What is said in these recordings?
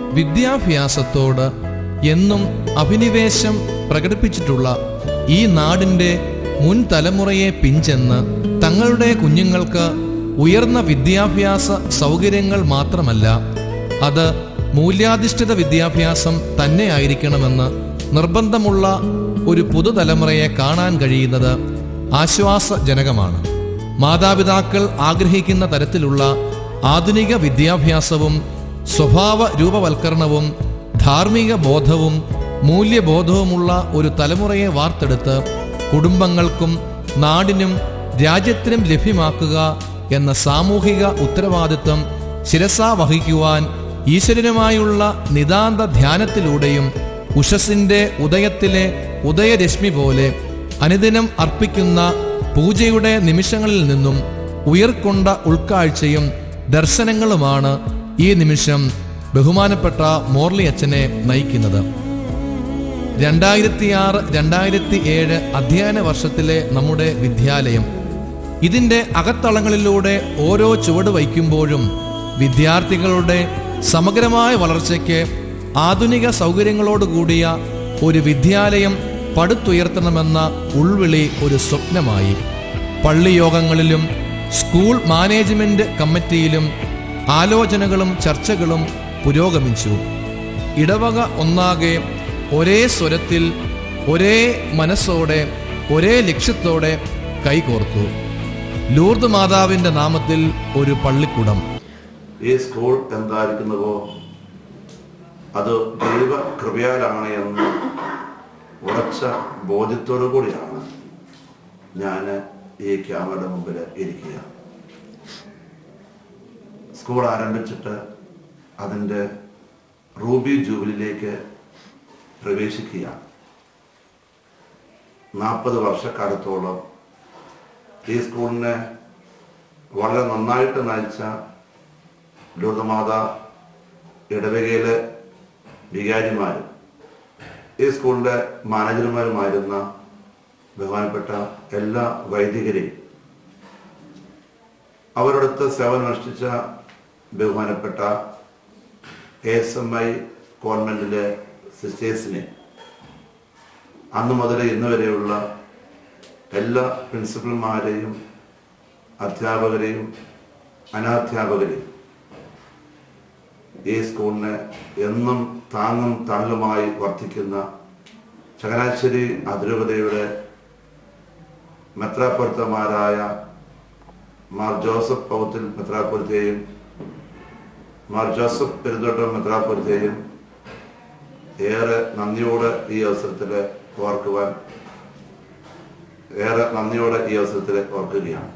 വിദ്യാഭ്യാസത്തോട് എന്നും അഭിനിവേശം പ്രകടിപ്പിച്ചിട്ടുള്ള ഈ നാടിൻ്റെ മുൻ തലമുറയെ പിഞ്ചെന്ന് തങ്ങളുടെ കുഞ്ഞുങ്ങൾക്ക് ഉയർന്ന വിദ്യാഭ്യാസ സൗകര്യങ്ങൾ മാത്രമല്ല അത് മൂല്യാധിഷ്ഠിത വിദ്യാഭ്യാസം തന്നെയായിരിക്കണമെന്ന് നിർബന്ധമുള്ള ഒരു പുതുതലമുറയെ കാണാൻ കഴിയുന്നത് ആശ്വാസജനകമാണ് മാതാപിതാക്കൾ ആഗ്രഹിക്കുന്ന തരത്തിലുള്ള ആധുനിക വിദ്യാഭ്യാസവും സ്വഭാവ രൂപവൽക്കരണവും ധാർമ്മിക ബോധവും മൂല്യബോധവുമുള്ള ഒരു തലമുറയെ വാർത്തെടുത്ത് കുടുംബങ്ങൾക്കും നാടിനും രാജ്യത്തിനും ലഭ്യമാക്കുക എന്ന സാമൂഹിക ഉത്തരവാദിത്വം ശിരസാ വഹിക്കുവാൻ ഈശ്വരനുമായുള്ള നിതാന്ത ധ്യാനത്തിലൂടെയും ഉഷസിന്റെ ഉദയത്തിലെ ഉദയരശ്മി പോലെ അനുദിനം അർപ്പിക്കുന്ന പൂജയുടെ നിമിഷങ്ങളിൽ നിന്നും ഉയർക്കൊണ്ട ഉൾക്കാഴ്ചയും ദർശനങ്ങളുമാണ് ഈ നിമിഷം ബഹുമാനപ്പെട്ട മോർലി അച്ഛനെ നയിക്കുന്നത് രണ്ടായിരത്തി ആറ് രണ്ടായിരത്തി ഏഴ് അധ്യയന വർഷത്തിലെ നമ്മുടെ വിദ്യാലയം ഇതിന്റെ അകത്തളങ്ങളിലൂടെ ഓരോ ചുവട് വയ്ക്കുമ്പോഴും വിദ്യാർത്ഥികളുടെ സമഗ്രമായ വളർച്ചയ്ക്ക് ആധുനിക സൗകര്യങ്ങളോടുകൂടിയ ഒരു വിദ്യാലയം പടുത്തുയർത്തണമെന്ന ഉൾവിളി ഒരു സ്വപ്നമായി പള്ളിയോഗങ്ങളിലും സ്കൂൾ മാനേജ്മെന്റ് കമ്മിറ്റിയിലും ആലോചനകളും ചർച്ചകളും പുരോഗമിച്ചു ഇടവക ഒന്നാകെ ഒരേ സ്വരത്തിൽ ഒരേ മനസ്സോടെ ഒരേ ലക്ഷ്യത്തോടെ കൈകോർത്തു ലൂർദ് മാതാവിന്റെ നാമത്തിൽ ഒരു പള്ളിക്കുടം ഈ സ്കൂൾ എന്തായിരിക്കുന്നുവോ അത് ദൈവ കൃപയാലാണ് എന്ന് ഉറച്ച ബോധ്യത്തോടു കൂടിയാണ് ഞാൻ ഈ ക്യാമറയുടെ മുമ്പിൽ ഇരിക്കുക സ്കൂൾ ആരംഭിച്ചിട്ട് അതിൻ്റെ റൂബി ജൂബിലിയിലേക്ക് പ്രവേശിക്കുക നാൽപ്പത് വർഷക്കാലത്തോളം ഈ സ്കൂളിനെ വളരെ നന്നായിട്ട് നയിച്ച ലൂർദമാത ഇടവകയിലെ വികാരിമാരും ഈ സ്കൂളിന്റെ മാനേജർമാരുമായിരുന്ന ബഹുമാനപ്പെട്ട എല്ലാ വൈദികരെയും അവരടുത്ത് സേവനമനുഷ്ഠിച്ച ബഹുമാനപ്പെട്ട എസ് എം ഐ കോൺവെന്റിലെ സിസ്റ്റേഴ്സിനെ അന്ന് മുതൽ ഇന്ന് വരെയുള്ള എല്ലാ പ്രിൻസിപ്പൽമാരെയും അധ്യാപകരെയും അനാധ്യാപകരെയും ഈ സ്കൂളിനെ എന്നും താങ്ങും തണലുമായി വർത്തിക്കുന്ന ചങ്ങനാശ്ശേരി അതിരൂപതയുടെ മെത്രാപ്പൊരുത്തമാരായ മാർ ജോസഫ് പൗത്തിൽ മെത്രാപ്പൊരുത്തെയും മാർ ജോസഫ് പെരുന്തോട്ടം മെത്രാപ്പൊരുത്തെയും ഏറെ നന്ദിയോടെ ഈ അവസരത്തിൽ ഓർക്കുവാൻ ഏറെ നന്ദിയോടെ ഈ അവസരത്തിൽ ഓർക്കുകയാണ്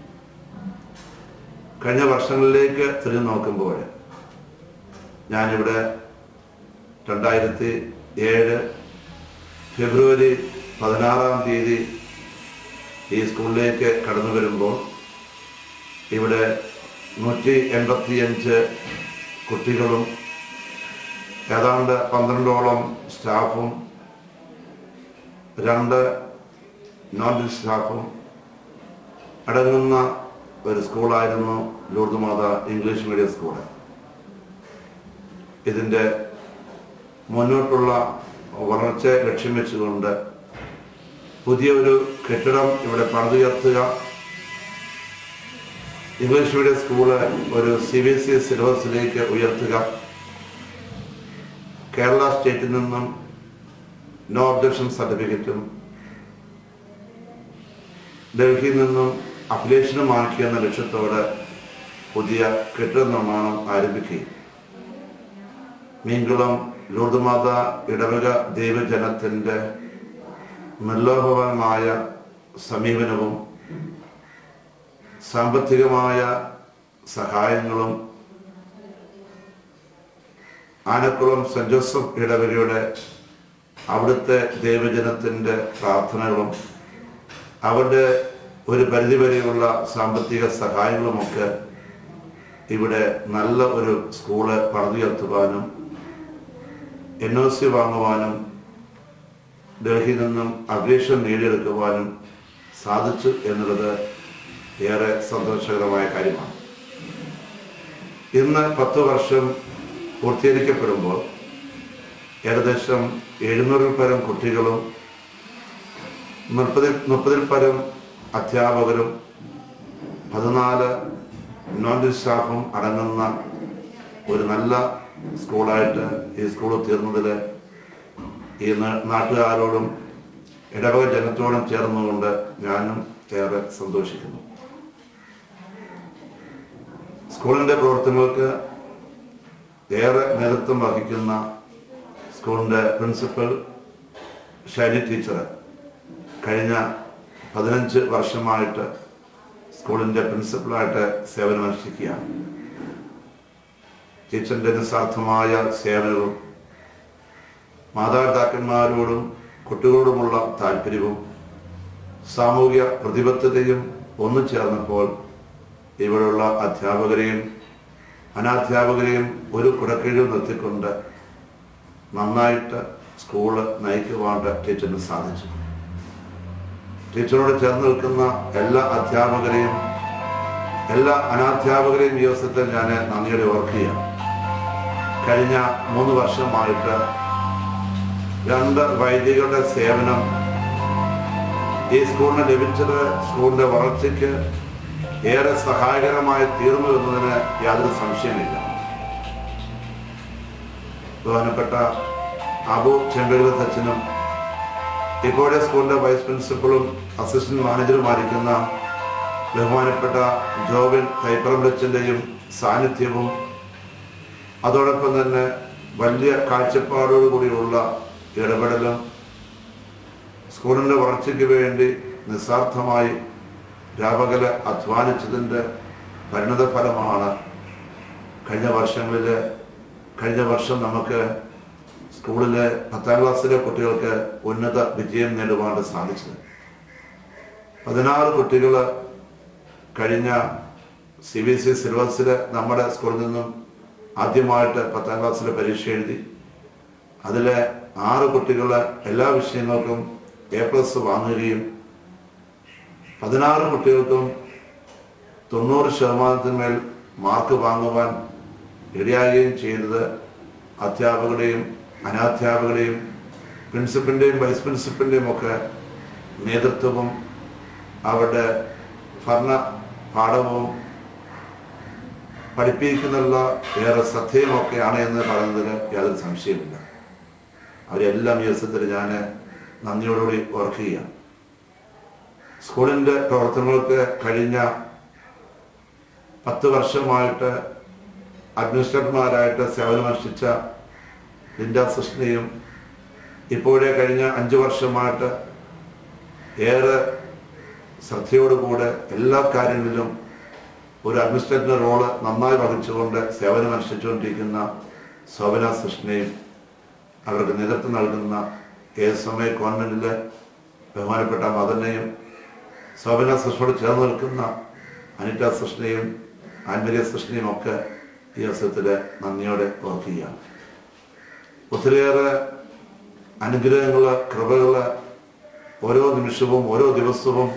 കഴിഞ്ഞ വർഷങ്ങളിലേക്ക് തിരിഞ്ഞു നോക്കുമ്പോൾ ഞാനിവിടെ രണ്ടായിരത്തി ഏഴ് ഫെബ്രുവരി പതിനാറാം തീയതി ഈ സ്കൂളിലേക്ക് കടന്നു വരുമ്പോൾ ഇവിടെ നൂറ്റി എൺപത്തിയഞ്ച് കുട്ടികളും ഏതാണ്ട് പന്ത്രണ്ടോളം സ്റ്റാഫും രണ്ട് നോൺ സ്റ്റാഫും അടങ്ങുന്ന ഒരു സ്കൂളായിരുന്നു Lourdes Matha English medium school ഇതിൻ്റെ മുന്നോട്ടുള്ള വളർച്ച ലക്ഷ്യം വെച്ചുകൊണ്ട് പുതിയ ഒരു കെട്ടിടം ഇവിടെ പണിതുയർത്തുക ഇംഗ്ലീഷ് മീഡിയം സ്കൂള് ഒരു സി ബി എസ് ഇ സിലബസിലേക്ക് ഉയർത്തുക കേരള സ്റ്റേറ്റിൽ നിന്നും നോ ഒബ്ജക്ഷൻ സർട്ടിഫിക്കറ്റും ഡൽഹിയിൽ നിന്നും അഫിലേഷനും ആക്കി എന്ന ലക്ഷ്യത്തോടെ പുതിയ കെട്ടിട നിർമ്മാണം ആരംഭിക്കുകയും മീൻകുളം ലൂർദുമാത ഇടവക ദൈവജനത്തിന്റെ നിർലോഭമായ സമീപനവും സാമ്പത്തികമായ സഹായങ്ങളും ആനക്കുളം സെന്റ് ജോസഫ് ഇടവകയുടെ അവിടുത്തെ ദൈവജനത്തിന്റെ പ്രാർത്ഥനകളും അവരുടെ ഒരു പരിധിവരെയുള്ള സാമ്പത്തിക സഹായങ്ങളുമൊക്കെ ഇവിടെ നല്ല ഒരു സ്കൂള് പണിതുയർത്തുവാനും എൻ ഒ സി വാങ്ങുവാനും ഡൽഹിയിൽ നിന്നും അപേക്ഷ നേടിയെടുക്കുവാനും സാധിച്ചു എന്നുള്ളത് ഏറെ സന്തോഷകരമായ കാര്യമാണ് ഇന്ന് പത്ത് വർഷം പൂർത്തീകരിക്കപ്പെടുമ്പോൾ ഏകദേശം എഴുന്നൂറിൽ പരം കുട്ടികളും മുപ്പതിൽ മുപ്പതിൽ പരം അധ്യാപകരും പതിനാല് നോൺ സ്റ്റാഫും അടങ്ങുന്ന ഒരു നല്ല സ്കൂളായിട്ട് ഈ സ്കൂൾ തീർന്നതിൽ ഈ നാ- നാട്ടുകാരോടും ഇടവക ജനത്തോടും ചേർന്നുകൊണ്ട് ഞാനും ഏറെ സന്തോഷിക്കുന്നു സ്കൂളിന്റെ പ്രവർത്തനങ്ങൾക്ക് ഏറെ നേതൃത്വം വഹിക്കുന്ന സ്കൂളിന്റെ പ്രിൻസിപ്പൽ ഷൈനി ടീച്ചർ കഴിഞ്ഞ പതിനഞ്ച് വർഷമായിട്ട് സ്കൂളിന്റെ പ്രിൻസിപ്പളായിട്ട് സേവനമനുഷ്ഠിക്കുകയാണ് ടീച്ചറിന്റെ നിസ്വാർത്ഥമായ സേവനവും മാതാപിതാക്കന്മാരോടും കുട്ടികളോടുമുള്ള താല്പര്യവും സാമൂഹ്യ പ്രതിബദ്ധതയും ഒന്നു ചേർന്നപ്പോൾ ഇവിടെയുള്ള അധ്യാപകരെയും അനാധ്യാപകരെയും ഒരു കുടക്കീഴിൽ നിർത്തിക്കൊണ്ട് നന്നായിട്ട് സ്കൂള് നയിക്കുവാണ്ട് ടീച്ചറിന് സാധിച്ചു ടീച്ചറോട് ചേർന്ന് നിൽക്കുന്ന എല്ലാ അധ്യാപകരെയും എല്ലാ അനാധ്യാപകരെയും ഈ ദിവസത്തിൽ ഞാൻ നന്ദിയോടെ ഓർക്കുകയാണ് കഴിഞ്ഞ മൂന്ന് വർഷമായിട്ട് രണ്ട് വൈദികരുടെ സേവനം ഈ സ്കൂളിന് ലഭിച്ചത് സ്കൂളിന്റെ വളർച്ചയ്ക്ക് ഏറെ സഹായകരമായി തീർന്നു എന്നതിന് യാതൊരു സംശയമില്ല ബഹുമാനപ്പെട്ട അബു ചെമ്പരുവത്ത് അച്ഛനും ഇപ്പോഴത്തെ സ്കൂളിന്റെ വൈസ് പ്രിൻസിപ്പളും അസിസ്റ്റന്റ് മാനേജറുമായിരിക്കുന്ന ബഹുമാനപ്പെട്ട ജോബിൻ കൈപ്പറമ്പച്ചന്റെയും സാന്നിധ്യവും അതോടൊപ്പം തന്നെ വലിയ കാഴ്ചപ്പാടോടുകൂടിയുള്ള ഇടപെടലും സ്കൂളിന്റെ വളർച്ചയ്ക്ക് വേണ്ടി നിസ്വാർത്ഥമായി രാപകല അധ്വാനിച്ചതിൻ്റെ പരിണത ഫലമാണ് കഴിഞ്ഞ വർഷങ്ങളിൽ കഴിഞ്ഞ വർഷം നമുക്ക് സ്കൂളിലെ പത്താം ക്ലാസ്സിലെ കുട്ടികൾക്ക് ഉന്നത വിജയം നേടുവാൻ സാധിച്ചത് പതിനാറ് കുട്ടികൾ കഴിഞ്ഞ സി ബി എസ് ഇ സിലബസിൽ നമ്മുടെ സ്കൂളിൽ നിന്നും ആദ്യമായിട്ട് പത്താം ക്ലാസ്സിലെ പരീക്ഷ എഴുതി അതിലെ ആറ് കുട്ടികൾ എല്ലാ വിഷയങ്ങൾക്കും എ പ്ലസ് വാങ്ങുകയും പതിനാറ് കുട്ടികൾക്കും തൊണ്ണൂറ് ശതമാനത്തിന്മേൽ മാർക്ക് വാങ്ങുവാൻ ഇടയാകുകയും ചെയ്തത് അധ്യാപകരുടെയും അനാധ്യാപകരുടെയും പ്രിൻസിപ്പലിൻ്റെയും വൈസ് പ്രിൻസിപ്പലിൻ്റെയും ഒക്കെ നേതൃത്വവും അവരുടെ ഭരണ പാഠവും പഠിപ്പിക്കുന്നുള്ള ഏറെ ശ്രദ്ധയുമൊക്കെയാണ് എന്ന് പറയുന്നതിൽ യാതൊരു സംശയമില്ല അവരെല്ലാം ഈ ദിവസത്തിൽ ഞാൻ നന്ദിയോടുകൂടി ഓർക്കുകയാണ് സ്കൂളിൻ്റെ പ്രവർത്തനങ്ങൾക്ക് കഴിഞ്ഞ പത്ത് വർഷമായിട്ട് അഡ്മിനിസ്ട്രേറ്റർമാരായിട്ട് സേവനമനുഷ്ഠിച്ച ലിൻഡ കൃഷ്ണയും ഇപ്പോഴേ കഴിഞ്ഞ അഞ്ച് വർഷമായിട്ട് ഏറെ ശ്രദ്ധയോടുകൂടെ എല്ലാ കാര്യങ്ങളിലും ഒരു അഡ്മിനിസ്ട്രേറ്റർ റോള് നന്നായി വഹിച്ചുകൊണ്ട് സേവനമനുഷ്ഠിച്ചുകൊണ്ടിരിക്കുന്ന ശോഭന കൃഷ്ണയും അവർക്ക് നേതൃത്വം നൽകുന്ന എ എസ് എം ഐ കോൺവെന്റിലെ ബഹുമാനപ്പെട്ട മദനെയും ശോഭന കൃഷ്ണയോട് ചേർന്ന് നിൽക്കുന്ന അനിത കൃഷ്ണയും ആൻമരിയ കൃഷ്ണയും ഒക്കെ ഈ അവസരത്തിൽ നന്ദിയോടെ ഓർക്കുകയാണ് ഒത്തിരിയേറെ അനുഗ്രഹങ്ങള് കൃപകള് ഓരോ നിമിഷവും ഓരോ ദിവസവും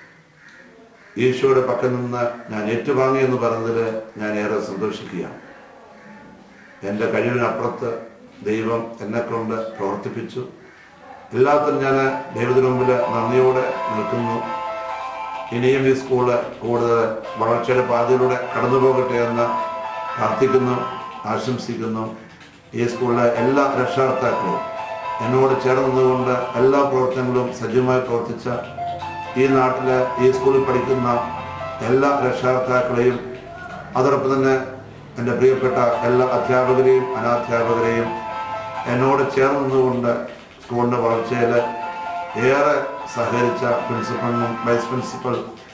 ഈശോയുടെ പക്കൽ നിന്ന് ഞാൻ ഏറ്റുവാങ്ങി എന്ന് പറഞ്ഞതിൽ ഞാൻ ഏറെ സന്തോഷിക്കുകയാണ് എൻ്റെ കഴിവിനപ്പുറത്ത് ദൈവം എന്നെ കൊണ്ട് പ്രവർത്തിപ്പിച്ചു എല്ലാത്തിനും ഞാൻ ദൈവത്തിന് മുമ്പിൽ നന്ദിയോടെ നിൽക്കുന്നു ഇനിയും ഈ സ്കൂള് കൂടുതൽ വളർച്ചയുടെ പാതയിലൂടെ കടന്നു പോകട്ടെ എന്ന് പ്രാർത്ഥിക്കുന്നു ആശംസിക്കുന്നു ഈ സ്കൂളിലെ എല്ലാ രക്ഷകർത്താക്കളും എന്നോട് ചേർന്ന് നിന്നുകൊണ്ട് എല്ലാ പ്രവർത്തനങ്ങളും സജീവമായി പ്രവർത്തിച്ച ഈ നാട്ടിലെ ഈ സ്കൂളിൽ പഠിക്കുന്ന എല്ലാ രക്ഷകർത്താക്കളെയും അതോടൊപ്പം തന്നെ എൻ്റെ പ്രിയപ്പെട്ട എല്ലാ അധ്യാപകരെയും അനാധ്യാപകരെയും എന്നോട് ചേർന്ന് നിന്നുകൊണ്ട് സ്കൂളിൻ്റെ വളർച്ചയിൽ ഏറെ സഹകരിച്ച പ്രിൻസിപ്പലിനും വൈസ് പ്രിൻസിപ്പൽ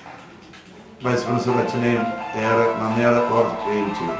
വൈസ് പ്രിൻസിപ്പൽ അച്ഛനെയും ഏറെ നന്ദിയോടെ ഓർക്കുകയും ചെയ്യും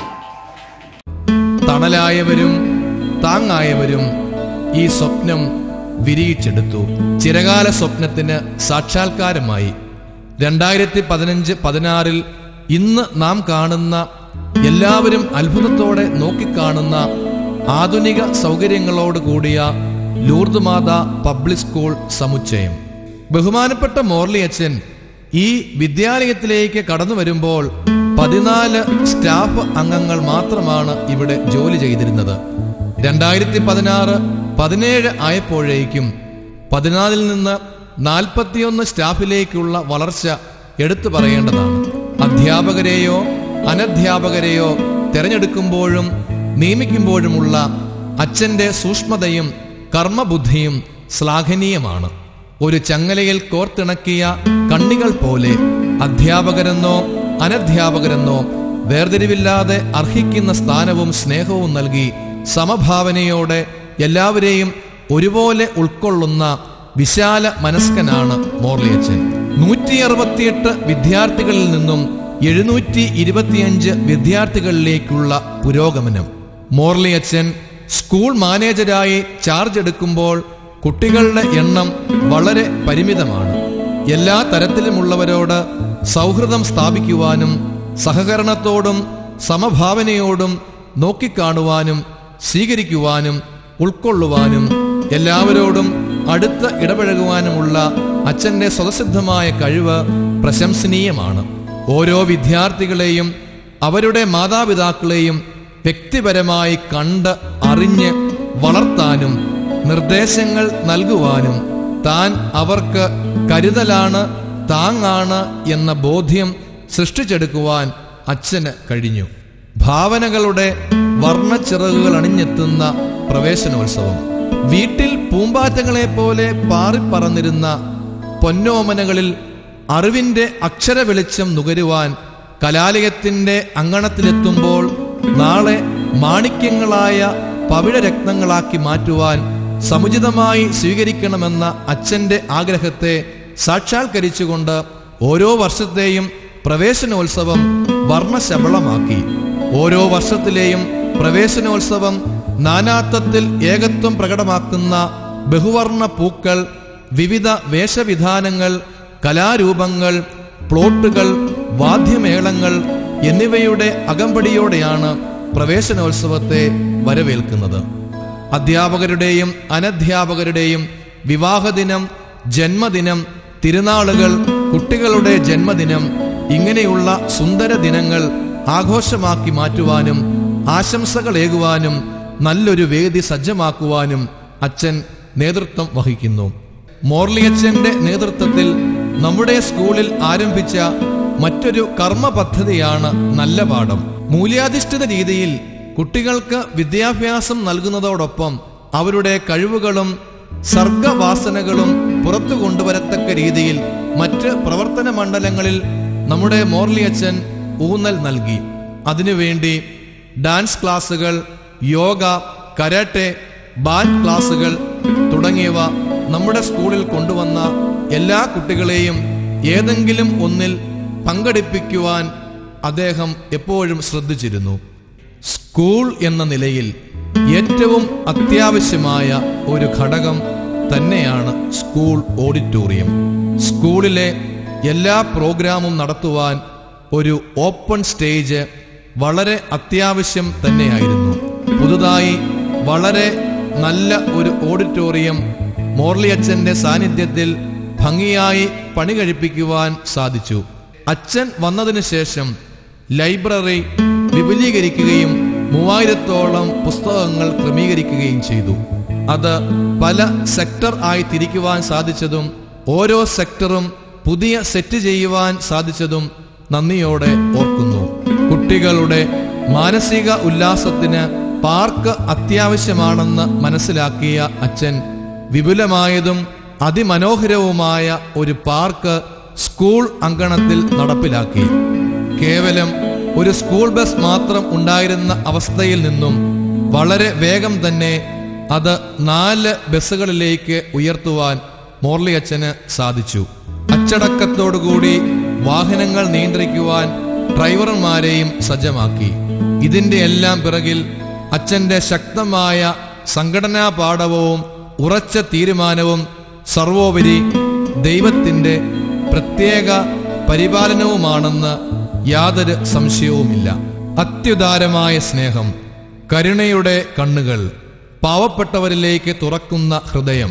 തണലായവരും താങ്ങായവരും ഈ സ്വപ്നം വിരിയിച്ചെടുത്തു ചിരകാല സ്വപ്നത്തിന് സാക്ഷാത്കാരമായി രണ്ടായിരത്തി പതിനഞ്ച് പതിനാറിൽ ഇന്ന് നാം കാണുന്ന എല്ലാവരും അത്ഭുതത്തോടെ നോക്കിക്കാണുന്ന ആധുനിക സൗകര്യങ്ങളോട് കൂടിയ ലൂർദ് മാത പബ്ലിക് സ്കൂൾ സമുച്ചയം ബഹുമാനപ്പെട്ട മോർലി അച്ഛൻ ഈ വിദ്യാലയത്തിലേക്ക് കടന്നു വരുമ്പോൾ പതിനാല് സ്റ്റാഫ് അംഗങ്ങൾ മാത്രമാണ് ഇവിടെ ജോലി ചെയ്തിരുന്നത് രണ്ടായിരത്തി പതിനാറ് പതിനേഴ് ആയപ്പോഴേക്കും പതിനാലിൽ നിന്ന് നാൽപ്പത്തിയൊന്ന് സ്റ്റാഫിലേക്കുള്ള വളർച്ച എടുത്തു പറയേണ്ടതാണ് അധ്യാപകരെയോ അനധ്യാപകരെയോ തിരഞ്ഞെടുക്കുമ്പോഴും നിയമിക്കുമ്പോഴുമുള്ള അച്ഛന്റെ സൂക്ഷ്മതയും കർമ്മബുദ്ധിയും ശ്ലാഘനീയമാണ് ഒരു ചങ്ങലയിൽ കോർത്തിണക്കിയ കണ്ണികൾ പോലെ അധ്യാപകരെന്നോ അനധ്യാപകരെന്നോ വേർതിരിവില്ലാതെ അർഹിക്കുന്ന സ്ഥാനവും സ്നേഹവും നൽകി സമഭാവനയോടെ എല്ലാവരെയും ഒരുപോലെ ഉൾക്കൊള്ളുന്ന വിശാല മനസ്കനാണ് മോർലിയച്ചൻ നൂറ്റി അറുപത്തിയെട്ട് വിദ്യാർത്ഥികളിൽ നിന്നും എഴുന്നൂറ്റി ഇരുപത്തിയഞ്ച് വിദ്യാർത്ഥികളിലേക്കുള്ള പുരോഗമനം മോർലിയച്ചൻ സ്കൂൾ മാനേജരായി ചാർജ് എടുക്കുമ്പോൾ കുട്ടികളുടെ എണ്ണം വളരെ പരിമിതമാണ് എല്ലാ തരത്തിലുമുള്ളവരോട് സൗഹൃദം സ്ഥാപിക്കുവാനും സഹകരണത്തോടും സമഭാവനയോടും നോക്കിക്കാണുവാനും സ്വീകരിക്കുവാനും ഉൾക്കൊള്ളുവാനും എല്ലാവരോടും അടുത്ത് ഇടപഴകുവാനുമുള്ള അച്ഛന്റെ സ്വതസിദ്ധമായ കഴിവ് പ്രശംസനീയമാണ് ഓരോ വിദ്യാർത്ഥികളെയും അവരുടെ മാതാപിതാക്കളെയും വ്യക്തിപരമായി കണ്ട് അറിഞ്ഞ് വളർത്താനും നിർദ്ദേശങ്ങൾ നൽകുവാനും താൻ അവർക്ക് കരുതലാണ് താങ്ങാണ് എന്ന ബോധ്യം സൃഷ്ടിച്ചെടുക്കുവാൻ അച്ഛന് കഴിഞ്ഞു ഭാവനകളുടെ വർണ്ണച്ചിറകുകൾ അണിഞ്ഞെത്തുന്ന പ്രവേശനോത്സവം വീട്ടിൽ പൂമ്പാറ്റങ്ങളെ പോലെ പാറിപ്പറന്നിരുന്ന പൊന്നോമനകളിൽ അറിവിന്റെ അക്ഷര വെളിച്ചം നുകരുവാൻ കലാലയത്തിന്റെ അങ്കണത്തിലെത്തുമ്പോൾ നാളെ മാണിക്യങ്ങളായ പവിഴരത്നങ്ങളാക്കി മാറ്റുവാൻ സമുചിതമായി സ്വീകരിക്കണമെന്ന അച്ഛന്റെ ആഗ്രഹത്തെ സാക്ഷാത്കരിച്ചുകൊണ്ട് ഓരോ വർഷത്തെയും പ്രവേശനോത്സവം വർണ്ണശബളമാക്കി ഓരോ വർഷത്തിലെയും പ്രവേശനോത്സവം നാനാത്വത്തിൽ ഏകത്വം പ്രകടമാക്കുന്ന ബഹുവർണ്ണ പൂക്കൾ വിവിധ വേഷവിധാനങ്ങൾ കലാരൂപങ്ങൾ പ്ലോട്ടുകൾ വാദ്യമേളങ്ങൾ എന്നിവയുടെ അകമ്പടിയോടെയാണ് പ്രവേശനോത്സവത്തെ വരവേൽക്കുന്നത് അധ്യാപകരുടെയും അനധ്യാപകരുടെയും വിവാഹദിനം ജന്മദിനം തിരുനാളുകൾ കുട്ടികളുടെ ജന്മദിനം ഇങ്ങനെയുള്ള സുന്ദര ദിനങ്ങൾ ആഘോഷമാക്കി മാറ്റുവാനും ആശംസകളേകുവാനും നല്ലൊരു വേദി സജ്ജമാക്കുവാനും അച്ഛൻ നേതൃത്വം വഹിക്കുന്നു മോർലിയച്ഛന്റെ നേതൃത്വത്തിൽ നമ്മുടെ സ്കൂളിൽ ആരംഭിച്ച മറ്റൊരു കർമ്മ പദ്ധതിയാണ് നല്ല പാഠം മൂല്യാധിഷ്ഠിത രീതിയിൽ കുട്ടികൾക്ക് വിദ്യാഭ്യാസം നൽകുന്നതോടൊപ്പം അവരുടെ കഴിവുകളും സർഗവാസനകളും പുറത്തു കൊണ്ടുവരത്തക്ക രീതിയിൽ മറ്റ് പ്രവർത്തന മണ്ഡലങ്ങളിൽ നമ്മുടെ മോർലിയച്ചൻ ഊന്നൽ നൽകി അതിനുവേണ്ടി ഡാൻസ് ക്ലാസുകൾ യോഗ കരാട്ടെ ബാൻഡ് ക്ലാസുകൾ തുടങ്ങിയവ നമ്മുടെ സ്കൂളിൽ കൊണ്ടുവന്ന എല്ലാ കുട്ടികളെയും ഏതെങ്കിലും ഒന്നിൽ പങ്കെടുപ്പിക്കുവാൻ അദ്ദേഹം എപ്പോഴും ശ്രദ്ധിച്ചിരുന്നു സ്കൂൾ എന്ന നിലയിൽ ഏറ്റവും അത്യാവശ്യമായ ഒരു ഘടകം തന്നെയാണ് സ്കൂൾ ഓഡിറ്റോറിയം സ്കൂളിലെ എല്ലാ പ്രോഗ്രാമും നടത്തുവാൻ ഒരു ഓപ്പൺ സ്റ്റേജ് വളരെ അത്യാവശ്യം തന്നെയായിരുന്നു പുതുതായി വളരെ നല്ല ഒരു ഓഡിറ്റോറിയം മോർലിയച്ഛന്റെ സാന്നിധ്യത്തിൽ ഭംഗിയായി പണി കഴിപ്പിക്കുവാൻ സാധിച്ചു അച്ഛൻ വന്നതിനു ശേഷം ലൈബ്രറി വിപുലീകരിക്കുകയും മൂവായിരത്തോളം പുസ്തകങ്ങൾ ക്രമീകരിക്കുകയും ചെയ്തു അത് പല സെക്ടർ ആയി തിരിക്കുവാൻ സാധിച്ചതും ഓരോ സെക്ടറും പുതിയ സെറ്റ് ചെയ്യുവാൻ സാധിച്ചതും നന്ദിയോടെ ഓർക്കുന്നു കുട്ടികളുടെ മാനസിക ഉല്ലാസത്തിന് പാർക്ക് അത്യാവശ്യമാണെന്ന് മനസ്സിലാക്കിയ അച്ഛൻ വിപുലമായതും അതിമനോഹരവുമായ ഒരു പാർക്ക് സ്കൂൾ അങ്കണത്തിൽ നടപ്പിലാക്കി കേവലം ഒരു സ്കൂൾ ബസ് മാത്രം ഉണ്ടായിരുന്ന അവസ്ഥയിൽ നിന്നും വളരെ വേഗം തന്നെ അത് നാല് ബസ്സുകളിലേക്ക് ഉയർത്തുവാൻ മോർലി അച്ഛന് സാധിച്ചു അച്ചടക്കത്തോടുകൂടി വാഹനങ്ങൾ നിയന്ത്രിക്കുവാൻ ഡ്രൈവർമാരെയും സജ്ജമാക്കി ഇതിന്റെ എല്ലാം പിറകിൽ അച്ഛന്റെ ശക്തമായ സംഘടനാ പാഠവും ഉറച്ച തീരുമാനവും സർവോപരി ദൈവത്തിന്റെ പ്രത്യേക പരിപാലനവുമാണെന്ന് യാതൊരു സംശയവുമില്ല അത്യുദാരമായ സ്നേഹം കരുണയുടെ കണ്ണുകൾ പാവപ്പെട്ടവരിലേക്ക് തുറക്കുന്ന ഹൃദയം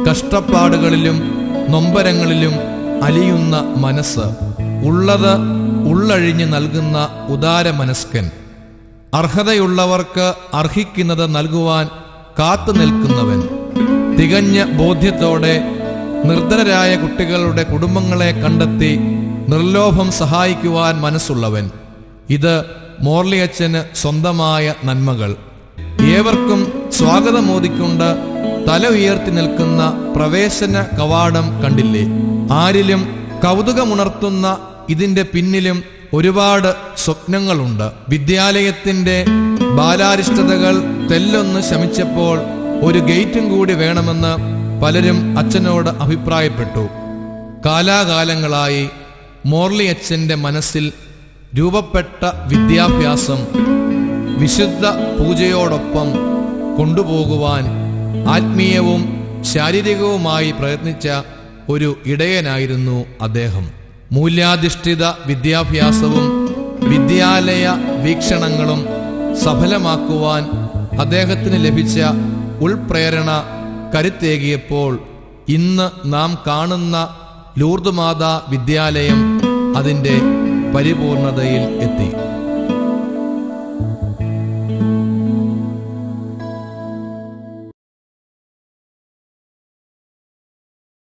കഷ്ടപ്പാടുകളിലും നൊമ്പരങ്ങളിലും അലിയുന്ന മനസ്സ് ഉള്ളത് ഉള്ളഴിഞ്ഞ് നൽകുന്ന ഉദാരമനസ്കൻ അർഹതയുള്ളവർക്ക് അർഹിക്കുന്നത് നൽകുവാൻ കാത്തു നിൽക്കുന്നവൻ തികഞ്ഞ ബോധ്യത്തോടെ നിർധനരായ കുട്ടികളുടെ കുടുംബങ്ങളെ കണ്ടെത്തി നിർലോഭം സഹായിക്കുവാൻ മനസ്സുള്ളവൻ ഇത് മോർലിയച്ചന് സ്വന്തമായ നന്മകൾ ഏവർക്കും സ്വാഗതമോദിക്കൊണ്ട് തല ഉയർത്തി നിൽക്കുന്ന പ്രവേശന കവാടം കണ്ടില്ലേ ആരിലും കൗതുകമുണർത്തുന്ന ഇതിന്റെ പിന്നിലും ഒരുപാട് സ്വപ്നങ്ങളുണ്ട് വിദ്യാലയത്തിന്റെ ബാലാരിഷ്ടതകൾ തെല്ലൊന്ന് ശമിച്ചപ്പോൾ ഒരു ഗേറ്റും കൂടി വേണമെന്ന് പലരും അച്ഛനോട് അഭിപ്രായപ്പെട്ടു കാലാകാലങ്ങളായി മോർലി അച്ഛന്റെ മനസ്സിൽ രൂപപ്പെട്ട വിദ്യാഭ്യാസം വിശുദ്ധ പൂജയോടൊപ്പം കൊണ്ടുപോകുവാൻ ആത്മീയവും ശാരീരികവുമായി പ്രയത്നിച്ച ഒരു ഇടയനായിരുന്നു അദ്ദേഹം മൂല്യാധിഷ്ഠിത വിദ്യാഭ്യാസവും വിദ്യാലയ വീക്ഷണങ്ങളും സഫലമാക്കുവാൻ അദ്ദേഹത്തിന് ലഭിച്ച ഉൾപ്രേരണ കരുത്തേകിയപ്പോൾ ഇന്ന് നാം കാണുന്ന ലൂർദ് മാതാ വിദ്യാലയം അതിൻ്റെ പരിപൂർണതയിൽ എത്തി